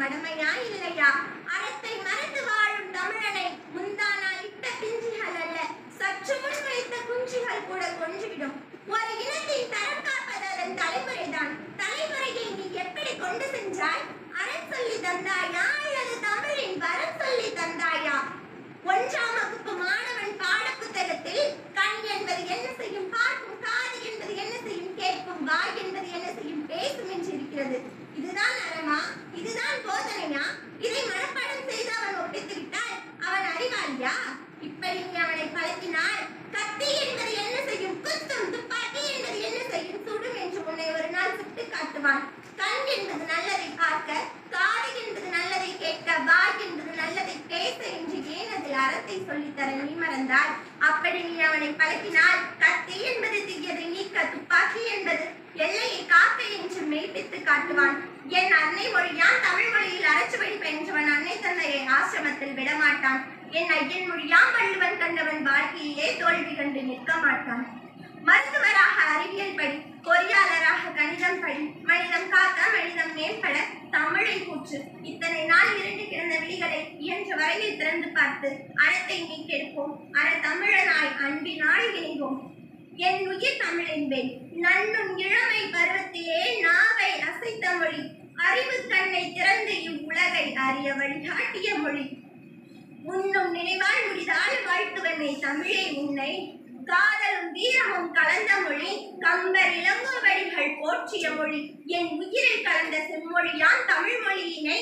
மடமையா இல்லையா அறத்தை மறந்து வாழும் தமிழனை முந்தானால் இட்ட பிஞ்சுகள் அல்ல சற்று முன் வைத்த குஞ்சுகள் கூட கொஞ்சிவிடும் ஒரு இனத்தின் தரம் காப்பது அதன் தலைமுறைதான் தலைமுறையை நீ எப்படி கொண்டு சென்றாய் அறம் சொல்லி தந்தாயா அல்லது தமிழின் வரம் சொல்லி தந்தாயா ஒன்றாம் வகுப்பு மாணவன் பாட புத்தகத்தில் கண் என்பது என்ன செய்யும் பார்க்கும் காது என்பது என்ன செய்யும் கேட்கும் வாய் என்பது என்ன செய்யும் பேசும் என்று இருக்கிறது இதுதான் அறமா இதுதான் போதனையா இதை மனப்பாடம் செய்து அவன் ஒப்பித்து விட்டால் அவன் அறிவாளியா இப்படி நீ அவனை பழக்கினால் கத்தி என்பது என்ன செய்யும் குத்தும் துப்பாக்கி என்பது என்ன செய்யும் சுடும் என்று உன்னை ஒரு நாள் சுட்டு காட்டுவான் கண் என்பது நல்லதை பார்க்க காது என்பது நல்லதை கேட்க வாய் என்பது நல்லதை பேச என்று ஏன் அதில் அறத்தை சொல்லித்தர நீ மறந்தால் அப்படி நீ அவனை பழக்கினால் கத்தி என்பது தீயதை நீக்க துப்பாக்கி என்பது எல்லையை காக்க என்று மெய்ப்பித்து காட்டுவான் என் அன்னை மொழியான் தமிழ் மொழியில் அரசுவழி பயின்றவன் அன்னை தந்தையை ஆசிரமத்தில் விடமாட்டான் என் ஐயன் மொழியாம் வள்ளுவன் கண்டவன் வாழ்க்கையிலே தோல்வி கண்டு நிற்க மாட்டான் மருத்துவராக அறிவியல் படி பொறியாளராக கணிதம் படி மனிதம் காக்க மனிதம் மேம்பட தமிழை கூற்று இத்தனை நாள் இரண்டு கிடந்த விழிகளை இயன்ற வரையில் திறந்து பார்த்து அறத்தை மீட்டெடுப்போம் அற தமிழனாய் அன்பினால் இணைவோம் என் உயிர் தமிழென்பேன் நன்னும் இளமை பருவத்திலே நாவை அசைத்த மொழி அறிவு கண்ணை திறந்து இவ்வுலகை அறிய வழிகாட்டிய மொழி உன்னும் நினைவால் முடிதால் வாழ்த்துவனே தமிழே உன்னை காதலும் வீரமும் கலந்த மொழி கம்பர் இளங்கோவடிகள் போற்றிய மொழி என் உயிரில் கலந்த செம்மொழியான் தமிழ் மொழியினை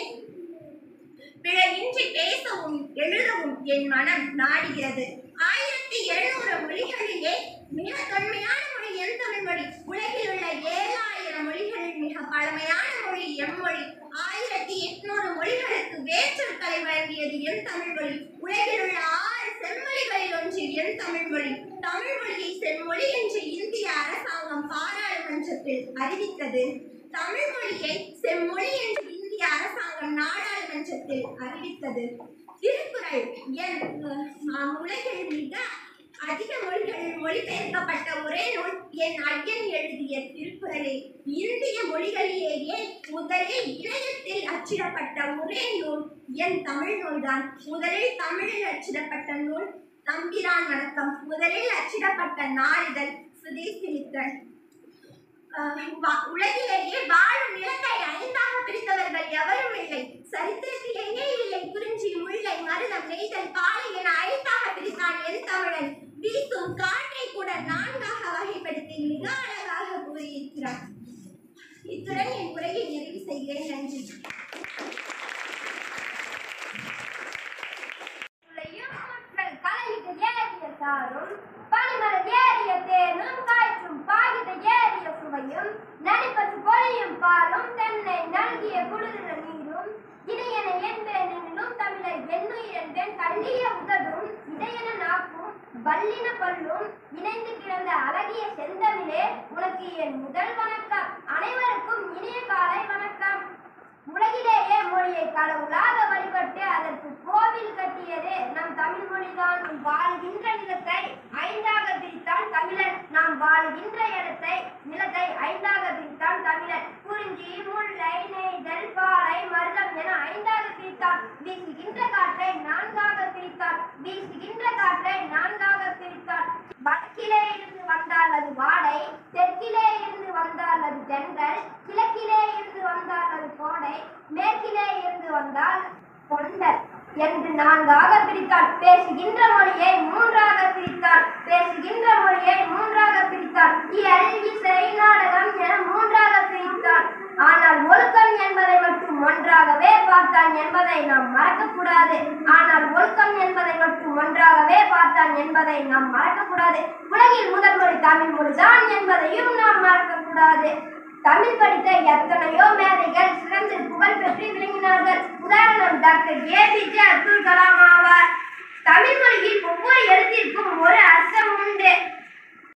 பிழையின்றி பேசவும் எழுதவும் என் மனம் நாடுகிறது ஆயிரத்தி எழுநூறு மொழிகளிலே மிக தொன்மையான மொழி என் தமிழ் மொழி உலகில் உள்ள ஏழாயிரம் மொழிகளில் மிக பழமையான மொழி எம்மொழி ஆயிரத்தி எட்நூறு மொழிகளுக்கு வேற்றொற்களை வழங்கியது என் தமிழ் மொழி உலகில் உள்ள ஆறு செம்மொழிகளில் ஒன்று என் தமிழ் மொழி தமிழ் மொழியை செம்மொழி என்று இந்திய அரசாங்கம் பாராளுமன்றத்தில் அறிவித்தது தமிழ் மொழியை செம்மொழி என்று இந்திய அரசாங்கம் நாடாளுமன்றத்தில் அறிவித்தது திருக்குறள் என் அஹ், உலகில் மிக அதிக மொழிகளில் மொழிபெயர்க்கப்பட்ட ஒரே நூல் என் ஐயன் எழுதிய திருக்குறளே இந்திய மொழிகளிலேயே முதலில் இணையத்தில் அச்சிடப்பட்ட ஒரே நூல் என் தமிழ் நூல்தான் முதலில் தமிழில் அச்சிடப்பட்ட நூல் தம்பிரான் வணக்கம் முதலில் அச்சிடப்பட்ட நாளிதழ் சுதேசிமித்திரன் அஹ் வா- உலகிலேயே வாழும் நிலத்தை ஐந்தாக பிரித்தவர்கள் எவரும் இல்லை சரித்திரத்திலேயே இல்லை குறிஞ்சி முல்லை மருதம் நெய்தல் பாலை என ஐந்தாக பிரித்தான் என் தமிழன் வீசும் காற்றை கூட நான்காக வகைப்படுத்தி மிக அழகாக கூறியிருக்கிறார் இத்துடன் என் உரையை நிறைவு செய்கிறேன் நன்றி உலகியும் மக்கள் கலையிட்டு ஏறிய சாரும் பனிமலர் ஏறிய தேனும் காய்ச்சும் பாகித ஏறிய சுவையும் நடிப்பது பொழியும் பாலும் தென்னை நல்கிய குளிர நீரும் இடையென என்பேனும் தமிழர் எண்ணுயிரன்பேன் கல்லிய உதடும் இடையென நாக்கும் வல்லின பல்லும் இணைந்து கிடந்த அழகிய செந்தமிழே உனக்கு என் முதல் வணக்கம் அனைவருக்கும் இனிய காலை வணக்கம் உலகிலேயே மொழியை கடவுளாக வழிபட்டு அதற்கு கோவில் கட்டியது நம் தமிழ் மொழிதான் நாம் வாழ்கின்ற நிலத்தை ஐந்தாக பிரித்தான் தமிழன் நாம் வாழ்கின்ற இடத்தை நிலத்தை ஐந்தாக பிரித்தான் தமிழன் குறிஞ்சி முல்லை நெய்தல் பாலை மருதம் என ஐந்தாக பிரித்தான் வீசுகின்ற காற்றை நான்காக பிரித்தான் வீசுகின்ற காற்றை நான்காக பிரித்தான் வடக்கிலே இருந்து வந்தால் அது வாடை தெற்கிலே இருந்து வந்தால் அது தென்றல் கிழக்கிலே இருந்து வந்தால் அது கோடை மேற்கிலே இருந்து வந்தால் கொண்டல் என்று நான்காக பிரித்தாள் பேசுகின்ற மொழியை மூன்றாக பிரித்தாள் பேசுகின்ற மொழியை மூன்றாக பிரித்தாள் இயல் இசை நாடகம் என மூன்றாக பிரித்தாள் ஆனால் ஒழுக்கம் என்பதை மட்டும் ஒன்றாகவே பார்த்தான் என்பதை நாம் மறக்கக்கூடாது ஆனால் ஒழுக்கம் என்பதை மட்டும் ஒன்றாகவே பார்த்தான் என்பதை நாம் மறக்கக்கூடாது உலகில் முதல் மொழி தமிழ் மொழிதான் என்பதையும் நாம் மறக்கக்கூடாது தமிழ் படித்த எத்தனையோ மேதைகள் சிறந்து புகழ் பெற்று விளங்கினார்கள் உதாரணம் டாக்டர் ஏபிஜே அப்துல் கலாம் ஆவார் தமிழ் மொழியில் ஒவ்வொரு எழுத்திற்கும் ஒரு அர்த்தம் உண்டு